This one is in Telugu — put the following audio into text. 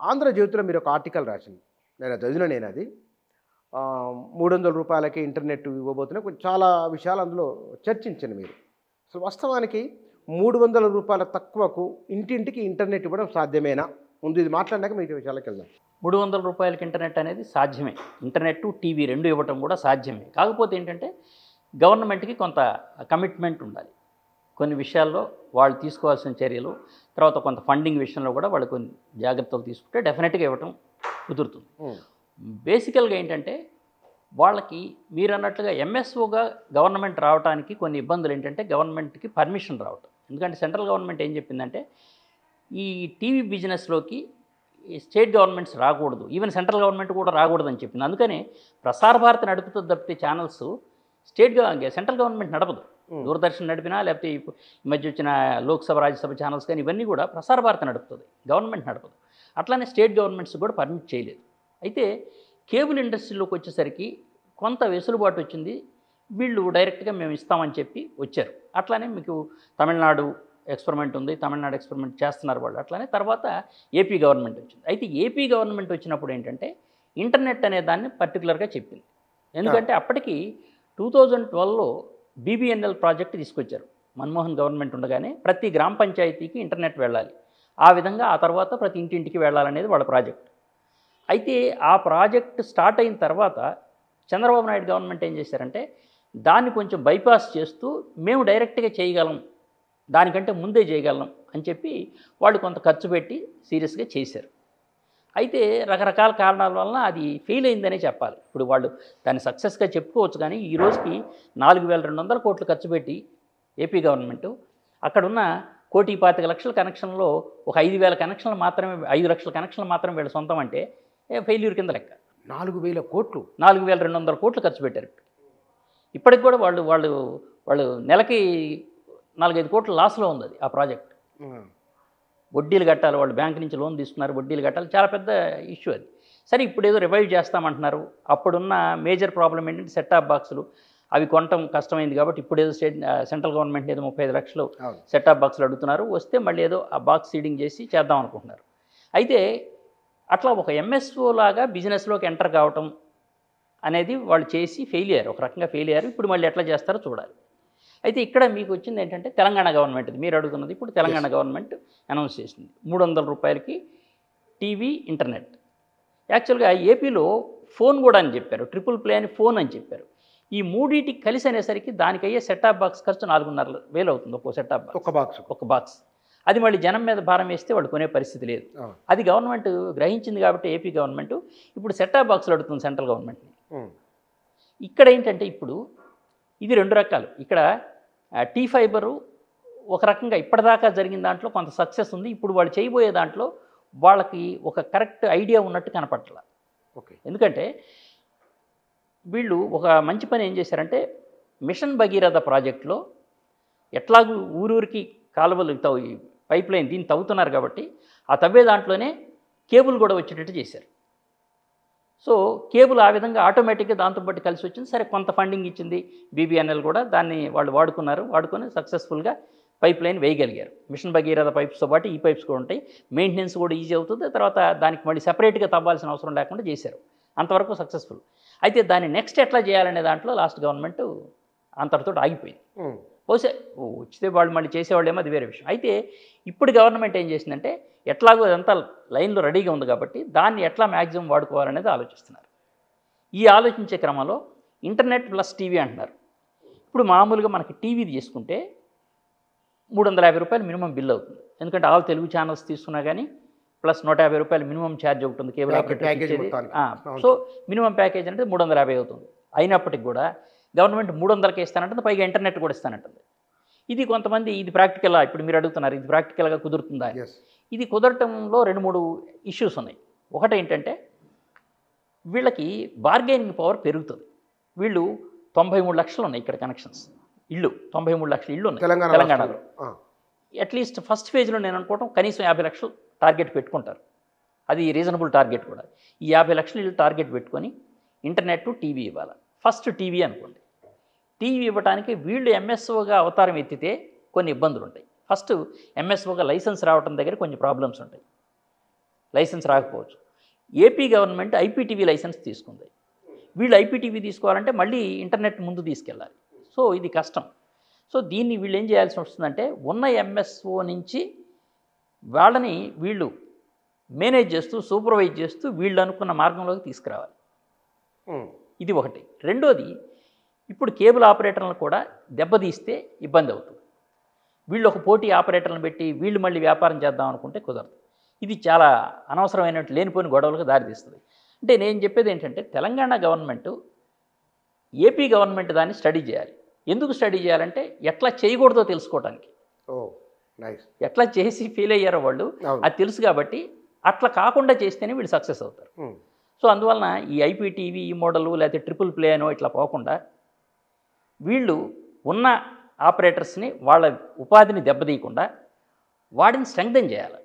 ఆంధ్రజ్యోతిలో మీరు ఒక ఆర్టికల్ రాసింది నేను చదివిన నేను అది ఆ, మూడు వందల రూపాయలకి ఇంటర్నెట్ ఇవ్వబోతున్నా కొంచెం చాలా విషయాలు అందులో చర్చించండి మీరు అసలు వాస్తవానికి మూడు వందల రూపాయల తక్కువకు ఇంటింటికి ఇంటర్నెట్ ఇవ్వడం సాధ్యమేనా ముందు ఇది మాట్లాడినాక మిగతా విషయాలకు వెళ్దాం మూడు వందల రూపాయలకి ఇంటర్నెట్ అనేది సాధ్యమే ఇంటర్నెట్ టీవీ రెండు ఇవ్వటం కూడా సాధ్యమే కాకపోతే ఏంటంటే గవర్నమెంట్కి కొంత కమిట్మెంట్ ఉండాలి కొన్ని విషయాల్లో వాళ్ళు తీసుకోవాల్సిన చర్యలు తర్వాత కొంత ఫండింగ్ విషయంలో కూడా వాళ్ళు కొన్ని జాగ్రత్తలు తీసుకుంటే డెఫినెట్గా ఇవ్వటం కుదురుతుంది బేసికల్గా ఏంటంటే వాళ్ళకి మీరు అన్నట్లుగా ఎంఎస్ఓగా గవర్నమెంట్ రావడానికి కొన్ని ఇబ్బందులు ఏంటంటే గవర్నమెంట్కి పర్మిషన్ రావటం ఎందుకంటే సెంట్రల్ గవర్నమెంట్ ఏం చెప్పిందంటే ఈ టీవీ బిజినెస్లోకి ఈ స్టేట్ గవర్నమెంట్స్ రాకూడదు ఈవెన్ సెంట్రల్ గవర్నమెంట్ కూడా రాకూడదని చెప్పింది అందుకని ప్రసార భారతి నడుపుతుంది తప్పితే ఛానల్స్ స్టేట్ గవ- సెంట్రల్ గవర్నమెంట్ నడపదు Hmm. దూరదర్శన్ నడిపినా లేకపోతే ఈ ఈ మధ్య వచ్చిన లోక్సభ రాజ్యసభ ఛానల్స్ కానీ ఇవన్నీ కూడా ప్రసార భారతి నడుపుతుంది గవర్నమెంట్ నడపదు అట్లానే స్టేట్ గవర్నమెంట్స్ కూడా పర్మిట్ చేయలేదు అయితే కేబుల్ ఇండస్ట్రీలోకి వచ్చేసరికి కొంత వెసులుబాటు వచ్చింది వీళ్ళు డైరెక్ట్గా మేము ఇస్తామని చెప్పి వచ్చారు అట్లానే మీకు తమిళనాడు ఎక్స్పెరిమెంట్ ఉంది తమిళనాడు ఎక్స్పెరిమెంట్ చేస్తున్నారు వాళ్ళు అట్లానే తర్వాత ఏపీ గవర్నమెంట్ వచ్చింది అయితే ఏపీ గవర్నమెంట్ వచ్చినప్పుడు ఏంటంటే ఇంటర్నెట్ అనే దాన్ని పర్టికులర్గా చెప్పింది ఎందుకంటే అప్పటికి టూ థౌజండ్ ట్వెల్వ్లో బీబీఎన్ఎల్ ప్రాజెక్ట్ తీసుకొచ్చారు మన్మోహన్ గవర్నమెంట్ ఉండగానే ప్రతి గ్రామ పంచాయతీకి ఇంటర్నెట్ వెళ్ళాలి ఆ విధంగా ఆ తర్వాత ప్రతి ఇంటింటికి వెళ్ళాలనేది వాళ్ళ ప్రాజెక్ట్ అయితే ఆ ప్రాజెక్ట్ స్టార్ట్ అయిన తర్వాత చంద్రబాబు నాయుడు గవర్నమెంట్ ఏం చేశారంటే దాన్ని కొంచెం బైపాస్ చేస్తూ మేము డైరెక్ట్గా చేయగలం దానికంటే ముందే చేయగలం అని చెప్పి వాళ్ళు కొంత ఖర్చు పెట్టి సీరియస్గా చేశారు అయితే రకరకాల కారణాల వలన అది ఫెయిల్ అయిందనే చెప్పాలి ఇప్పుడు వాళ్ళు దాన్ని సక్సెస్గా చెప్పుకోవచ్చు కానీ ఈ రోజుకి నాలుగు వేల రెండు వందల కోట్లు ఖర్చు పెట్టి ఏపీ గవర్నమెంట్ అక్కడున్న కోటి పాతిక లక్షల కనెక్షన్లో ఒక ఐదు వేల కనెక్షన్లు మాత్రమే ఐదు లక్షల కనెక్షన్లు మాత్రమే వీళ్ళ సొంతం అంటే ఫెయిల్యూర్ కింద లెక్క నాలుగు వేల కోట్లు నాలుగు వేల రెండు వందల కోట్లు ఖర్చు పెట్టారు ఇప్పటికి కూడా వాళ్ళు వాళ్ళు వాళ్ళు నెలకి నాలుగైదు కోట్ల లాస్లో ఉంది అది ఆ ప్రాజెక్ట్ వడ్డీలు కట్టాలి వాళ్ళు బ్యాంక్ నుంచి లోన్ తీసుకున్నారు వడ్డీలు కట్టాలి చాలా పెద్ద ఇష్యూ అది సరే ఇప్పుడు ఏదో రివైవ్ చేస్తామంటున్నారు అప్పుడున్న మేజర్ ప్రాబ్లం ఏంటంటే సెట్ ఆఫ్ బాక్సులు అవి కొనటం కష్టమైంది కాబట్టి ఇప్పుడు ఏదో స్టేట్ సెంట్రల్ గవర్నమెంట్ ఏదో ముప్పై ఐదు లక్షలు అవును సెట్ ఆఫ్ బాక్సులు అడుగుతున్నారు వస్తే మళ్ళీ ఏదో ఆ బాక్స్ సీడింగ్ చేసి చేద్దాం అనుకుంటున్నారు అయితే అట్లా ఒక ఎంఎస్ఓ లాగా బిజినెస్లోకి ఎంటర్ కావటం అనేది వాళ్ళు చేసి ఫెయిల్ అయ్యారు ఒక రకంగా ఫెయిల్ అయ్యారు ఇప్పుడు మళ్ళీ ఎట్లా చేస్తారో చూడాలి అయితే ఇక్కడ మీకు వచ్చింది ఏంటంటే తెలంగాణ గవర్నమెంట్ ఇది మీరు అడుగుతున్నది ఇప్పుడు తెలంగాణ గవర్నమెంట్ అనౌన్స్ చేసింది మూడు వందల రూపాయలకి టీవీ ఇంటర్నెట్ యాక్చువల్గా ఏపీలో ఫోన్ కూడా అని చెప్పారు ట్రిపుల్ ప్లే అని ఫోన్ అని చెప్పారు ఈ మూడింటికి కలిసి అనేసరికి దానికి అయ్యే సెటాప్ బాక్స్ ఖర్చు నాలుగున్నర వేలు అవుతుంది ఒక్కో సెటాప్ బాక్స్ ఒక్క బాక్స్ ఒక బాక్స్ అది మళ్ళీ జనం మీద భారం వేస్తే వాళ్ళు కొనే పరిస్థితి లేదు అది గవర్నమెంట్ గ్రహించింది కాబట్టి ఏపీ గవర్నమెంట్ ఇప్పుడు సెటాప్ బాక్స్లు అడుగుతుంది సెంట్రల్ గవర్నమెంట్ని ఇక్కడ ఏంటంటే ఇప్పుడు ఇది రెండు రకాలు ఇక్కడ ఆ, టీ ఫైబరు ఒక రకంగా ఇప్పటిదాకా జరిగిన దాంట్లో కొంత సక్సెస్ ఉంది ఇప్పుడు వాళ్ళు చేయబోయే దాంట్లో వాళ్ళకి ఒక కరెక్ట్ ఐడియా ఉన్నట్టు కనపట్ల ఓకే ఎందుకంటే వీళ్ళు ఒక మంచి పని ఏం చేశారంటే మిషన్ భగీరథ ప్రాజెక్టులో ఎట్లాగూ ఊరూరికి కాలువలు తవ్వు పైప్ లైన్ దీన్ని తవ్వుతున్నారు కాబట్టి ఆ తవ్వే దాంట్లోనే కేబుల్ కూడా వచ్చేటట్టు చేశారు సో కేబుల్ ఆ విధంగా ఆటోమేటిక్గా దాంతో పాటు కలిసి వచ్చింది సరే కొంత ఫండింగ్ ఇచ్చింది బీబీఎన్ఎల్ కూడా దాన్ని వాళ్ళు వాడుకున్నారు వాడుకొని సక్సెస్ఫుల్గా పైప్ లైన్ వేయగలిగారు మిషన్ భగీరథ పైప్స్తో పాటు ఈ పైప్స్ కూడా ఉంటాయి మెయింటెనెన్స్ కూడా ఈజీ అవుతుంది తర్వాత దానికి మళ్ళీ సెపరేట్గా తవ్వాల్సిన అవసరం లేకుండా చేశారు అంతవరకు సక్సెస్ఫుల్ అయితే దాన్ని నెక్స్ట్ ఎట్లా చేయాలనే దాంట్లో లాస్ట్ గవర్నమెంట్ అంతటితో ఆగిపోయింది బహుశా ఓ, వచ్చితే వాళ్ళు మళ్ళీ చేసేవాళ్ళేమో అది వేరే విషయం అయితే ఇప్పుడు గవర్నమెంట్ ఏం చేసిందంటే ఎట్లాగో అదంతా లైన్లో రెడీగా ఉంది కాబట్టి దాన్ని ఎట్లా మ్యాక్సిమం వాడుకోవాలనేది ఆలోచిస్తున్నారు ఈ ఆలోచించే క్రమంలో ఇంటర్నెట్ ప్లస్ టీవీ అంటున్నారు ఇప్పుడు మామూలుగా మనకి టీవీ తీసుకుంటే మూడు వందల యాభై రూపాయలు మినిమం బిల్ అవుతుంది ఎందుకంటే ఆల్ తెలుగు ఛానల్స్ తీసుకున్నా కానీ ప్లస్ నూట యాభై రూపాయలు మినిమం ఛార్జ్ ఒకటి ఉంది కేబుల్ Package- package ఆపరేటర్ మొత్తానికి. అవును. సో మినిమం ప్యాకేజ్ అంటే మూడు వందల యాభై అవుతుంది అయినప్పటికి కూడా గవర్నమెంట్ మూడు వందలకే ఇస్తానంటుంది పైగా ఇంటర్నెట్ కూడా ఇస్తానంటుంది ఇది కొంతమంది ఇది ప్రాక్టికల్గా ఇప్పుడు మీరు అడుగుతున్నారు ఇది ప్రాక్టికల్గా కుదురుతుందా అని. ఎస్ ఇది కుదరటంలో రెండు మూడు ఇష్యూస్ ఉన్నాయి ఒకటి ఏంటంటే వీళ్ళకి బార్గెనింగ్ పవర్ పెరుగుతుంది వీళ్ళు తొంభై మూడు లక్షలు ఉన్నాయి ఇక్కడ కనెక్షన్స్ ఇల్లు తొంభై మూడు లక్షల ఇల్లు ఉన్నాయి తెలంగాణ తెలంగాణలో రాష్ట్రంలో. ఆ. అట్లీస్ట్ ఫస్ట్ ఫేజ్లో నేను అనుకోవటం కనీసం యాభై లక్షలు టార్గెట్ పెట్టుకుంటారు అది రీజనబుల్ టార్గెట్ కూడా ఈ యాభై లక్షలు వీళ్ళు టార్గెట్ పెట్టుకొని ఇంటర్నెట్ టీవీ ఇవ్వాలి ఫస్ట్ టీవీ అనుకోండి టీవీ ఇవ్వడానికి వీళ్ళు ఎంఎస్ఓగా అవతారం ఎత్తితే కొన్ని ఇబ్బందులు ఉంటాయి ఫస్ట్ ఎంఎస్ఓగా లైసెన్స్ రావడం దగ్గర కొన్ని ప్రాబ్లమ్స్ ఉంటాయి లైసెన్స్ రాకపోవచ్చు ఏపీ గవర్నమెంట్ ఐపీటీవీ లైసెన్స్ తీసుకుంది వీళ్ళు ఐపీటీవీ తీసుకోవాలంటే మళ్ళీ ఇంటర్నెట్ ముందు తీసుకెళ్ళాలి సో ఇది కష్టం సో దీన్ని వీళ్ళు ఏం చేయాల్సి వస్తుందంటే ఉన్న ఎంఎస్ఓ నుంచి వాళ్ళని వీళ్ళు మేనేజ్ చేస్తూ సూపర్వైజ్ చేస్తూ వీళ్ళు అనుకున్న మార్గంలోకి తీసుకురావాలి ఉమ్, ఇది ఒకటి రెండోది ఇప్పుడు కేబుల్ ఆపరేటర్లను కూడా దెబ్బతీస్తే ఇబ్బంది అవుతుంది వీళ్ళు ఒక పోటీ ఆపరేటర్లను పెట్టి వీళ్ళు మళ్ళీ వ్యాపారం చేద్దాం అనుకుంటే కుదరదు ఇది చాలా అనవసరమైనట్టు లేనిపోయిన గొడవలకు దారితీస్తుంది అంటే నేను చెప్పేది ఏంటంటే తెలంగాణ గవర్నమెంట్ ఏపీ గవర్నమెంట్ దాన్ని స్టడీ చేయాలి ఎందుకు స్టడీ చేయాలంటే ఎట్లా చేయకూడదో తెలుసుకోవడానికి ఓ నైస్ ఎట్లా చేసి ఫెయిల్ అయ్యారో వాళ్ళు అవును అది తెలుసు కాబట్టి అట్లా కాకుండా చేస్తేనే వీళ్ళు సక్సెస్ అవుతారు ఉమ్, సో అందువలన ఈ ఐపీటీవీ ఈ మోడల్ లేకపోతే ట్రిపుల్ ప్లే అనో ఇట్లా పోకుండా వీళ్ళు ఉన్న ఆపరేటర్స్ని వాళ్ళ ఉపాధిని దెబ్బతీయకుండా వాడిని స్ట్రెంగ్దన్ చేయాలి